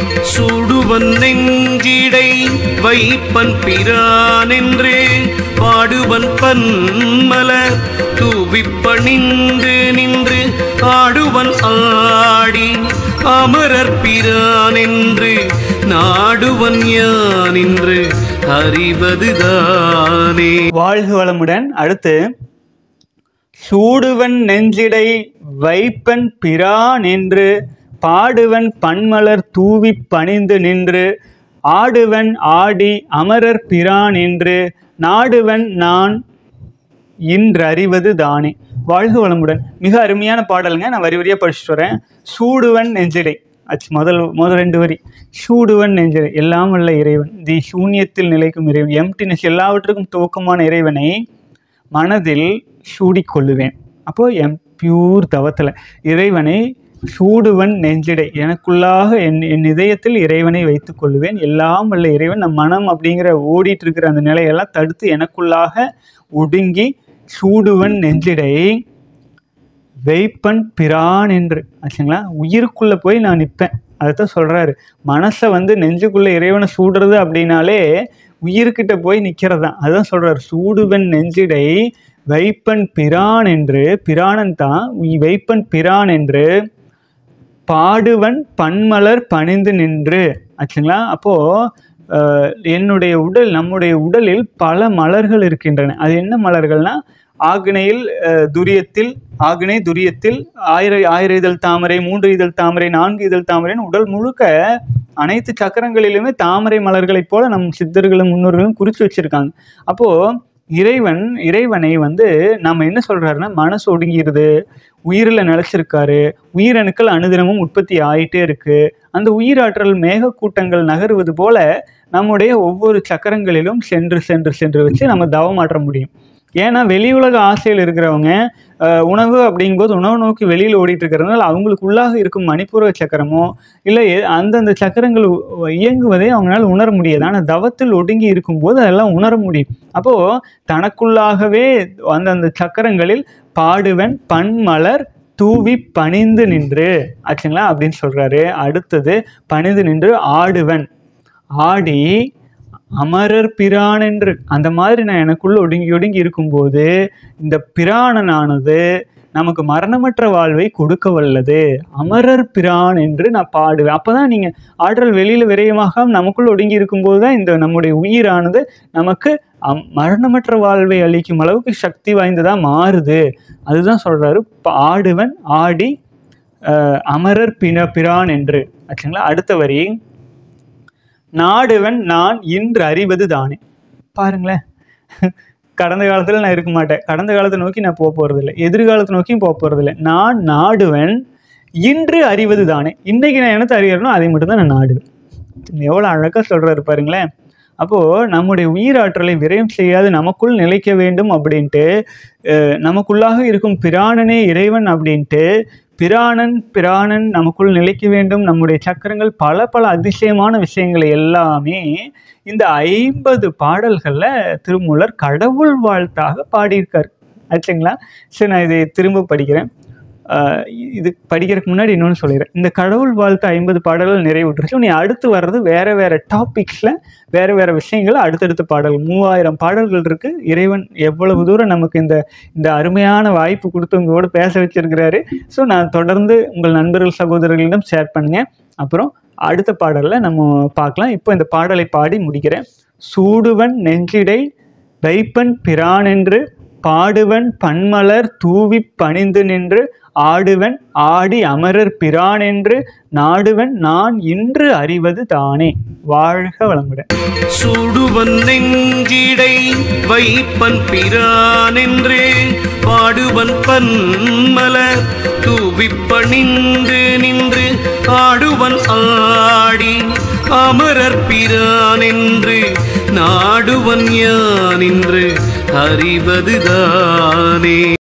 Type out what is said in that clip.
சூடுவன் நெஞ்சிடை வைப்பன் பிரான் என்று பாடுவன் பன்மலர் தூவிப் பணிந்து நின்று ஆடுவன் ஆடி அமரர் பிரான் என்று நாடுவன் யான் என்று அறிவதுதானே வாழ்க வளமுடன் அடுத்து சூடுவன் நெஞ்சிடை வைப்பன் பிரான் என்று பாடுவன் பன்மலர் தூவிப் பணிந்து நின்று ஆடுவன் ஆடி அமரர் பிரான் என்று நாடுவன் நான் இன்றறிவது தானே வாழ்க வளமுடன் மிக அருமையான பாடலுங்க நான் வரி வரியாக படிச்சுட்டு வரேன் சூடுவன் நெஞ்சிடை அச்சு முதல் முதல் ரெண்டு வரி சூடுவன் நெஞ்சிடை எல்லாம் வல்ல இறைவன் தி சூன்யத்தில் நிலைக்கும் இறைவன் எம்டினஸ் எல்லாவற்றுக்கும் துவக்கமான இறைவனை மனதில் சூடிக்கொள்ளுவேன் அப்போ எம் பியூர் தவத்தில் இறைவனை சூடுவன் நெஞ்சிடை எனக்குள்ளாக என் என் இதயத்தில் இறைவனை வைத்துக் கொள்ளுவேன் எல்லாம் வல்ல இறைவன் நம் மனம் அப்படிங்கிற ஓடிட்டு இருக்கிற அந்த நிலையெல்லாம் தடுத்து எனக்குள்ளாக ஒடுங்கி சூடுவன் நெஞ்சிடை வைப்பன் பிரான் என்று ஆச்சுங்களா உயிருக்குள்ளே போய் நான் நிற்பேன் அதைத்தான் சொல்கிறாரு மனசை வந்து நெஞ்சுக்குள்ளே இறைவனை சூடுறது அப்படின்னாலே உயிருக்கிட்ட போய் நிற்கிறது தான் அதுதான் சொல்கிறார் சூடுவன் நெஞ்சிடை வைப்பன் பிரான் என்று பிரானன் தான் உய் வைப்பன் பிரான் என்று பாடுவன் பன்மலர் பணிந்து நின்று ஆச்சுங்களா அப்போது என்னுடைய உடல் நம்முடைய உடலில் பல மலர்கள் இருக்கின்றன அது என்ன மலர்கள்னா ஆக்னையில் அஹ், துரியத்தில் ஆக்னை துரியத்தில் ஆயிர ஆயிர இதழ் தாமரை மூன்று இதழ் தாமரை நான்கு இதழ் தாமரைன்னு உடல் முழுக்க அனைத்து சக்கரங்களிலுமே தாமரை மலர்களைப் போல நம் சித்தர்களும் முன்னோர்களும் குறித்து வச்சிருக்காங்க அப்போது இறைவன் இறைவனை வந்து நம்ம என்ன சொல்றாருன்னா மனசு ஒடுங்கிருது உயிரில் நிலச்சிருக்காரு உயிரணுக்கள் அனுதினமும் உற்பத்தி ஆயிட்டே இருக்கு அந்த உயிராற்றல் மேகக்கூட்டங்கள் நகருவது போல நம்முடைய ஒவ்வொரு சக்கரங்களிலும் சென்று சென்று சென்று வச்சு நம்ம தவமாற்ற முடியும் ஏன்னா வெளி உலக ஆசையில் இருக்கிறவங்க அஹ், உணவு அப்படிங்கும்போது உணவு நோக்கி வெளியில் ஓடிட்டு இருக்கிறதுனால அவங்களுக்கு உள்ளாக இருக்கும் மணிப்பூரக சக்கரமோ இல்லை எ- அந்தந்த சக்கரங்கள் உ- இயங்குவதை அவங்களால உணர முடியாது ஆனால் தவத்தில் ஒடுங்கி இருக்கும்போது அதெல்லாம் உணர முடியும் அப்போது தனக்குள்ளாகவே அந்தந்த சக்கரங்களில் பாடுவன் பன்மலர் தூவி பணிந்து நின்று ஆச்சுங்களா அப்படின்னு சொல்றாரு அடுத்தது பணிந்து நின்று ஆடுவன் ஆடி அமரர் பிரான் என்று அந்த மாதிரி நான் எனக்குள்ள ஒடுங்கி ஒடுங்கி இருக்கும்போது இந்த பிராணனானது நமக்கு மரணமற்ற வாழ்வை கொடுக்க வல்லது அமரர் பிரான் என்று நான் பாடுவேன் அப்பதான் நீங்க ஆற்றல் வெளியில விரயமாக நமக்குள்ள ஒடுங்கி இருக்கும்போது தான் இந்த நம்முடைய உயிரானது நமக்கு அம்- மரணமற்ற வாழ்வை அளிக்கும் அளவுக்கு சக்தி வாய்ந்ததா மாறுது அதுதான் சொல்றாரு "ப- ஆடுவன் ஆடி அஹ், அமரர் பின பிரான் என்று ஆச்சுங்களா அடுத்த வரி நாடுவன் நான் இன்று அறிவது தானே பாருங்களேன் கடந்த காலத்தில் நான் இருக்க மாட்டேன் கடந்த காலத்தை நோக்கி நான் போக போகிறதில்ல எதிர்காலத்தை நோக்கியும் போக போகிறதில்ல நான் நாடுவன் இன்று அறிவது தானே இன்னைக்கு நான் என்னத்தை அறியறனோ அதை மட்டும்தான் நான் நாடுவேன் எவ்வளோ அழகாக சொல்கிறாரு பாருங்களேன் அப்போது நம்முடைய உயிராற்றலை விரயம் செய்யாது நமக்குள் நிலைக்க வேண்டும் அப்படின்ட்டு அஹ், நமக்குள்ளாக இருக்கும் பிராணனே இறைவன் அப்படின்ட்டு பிராணன் பிராணன் நமக்குள் நிலைக்க வேண்டும் நம்முடைய சக்கரங்கள் பல பல அதிசயமான விஷயங்களை எல்லாமே இந்த ஐம்பது பாடல்களில் திருமூலர் கடவுள் வாழ்த்தாக பாடியிருக்கார் ஆச்சுங்களா சரி நான் இதை திரும்ப படிக்கிறேன் ஆஹ் இது படிக்கிறதுக்கு முன்னாடி இன்னொன்று சொல்லிடுறேன் இந்த கடவுள் வாழ்த்து ஐம்பது பாடல்கள் நிறைவுற்றுச்சு நீ அடுத்து வர்றது வேற வேற டாபிக்ஸில் வேற வேற விஷயங்கள் அடுத்தடுத்த பாடல்கள் மூவாயிரம் பாடல்கள் இருக்கு இறைவன் எவ்வளவு தூரம் நமக்கு இந்த இந்த அருமையான வாய்ப்பு கொடுத்து உங்களோட பேச வச்சிருக்கிறாரு ஸோ நான் தொடர்ந்து உங்கள் நண்பர்கள் சகோதரர்களிடம் ஷேர் பண்ணுங்க அப்புறம் அடுத்த பாடலில் நம்ம பார்க்கலாம் இப்போ இந்த பாடலை பாடி முடிக்கிறேன் சூடுவன் நெஞ்சிடை வைப்பன் பிரான் என்று பாடுவன் பன்மலர் தூவிப் பணிந்து நின்று ஆடுவன் ஆடி அமரர் பிரான் என்று நாடுவன் நான் இன்று அறிவது தானே வாழ்க வளமுடன் சூடுவன் நெஞ்சிடை வைப்பன் பிரான் என்று பாடுவன் பன்மலர் தூவிப் பணிந்து நின்று ஆடுவன் ஆடி அமரர் பிரான் என்று நாடுவன் யான் என்று அறிவதுதானே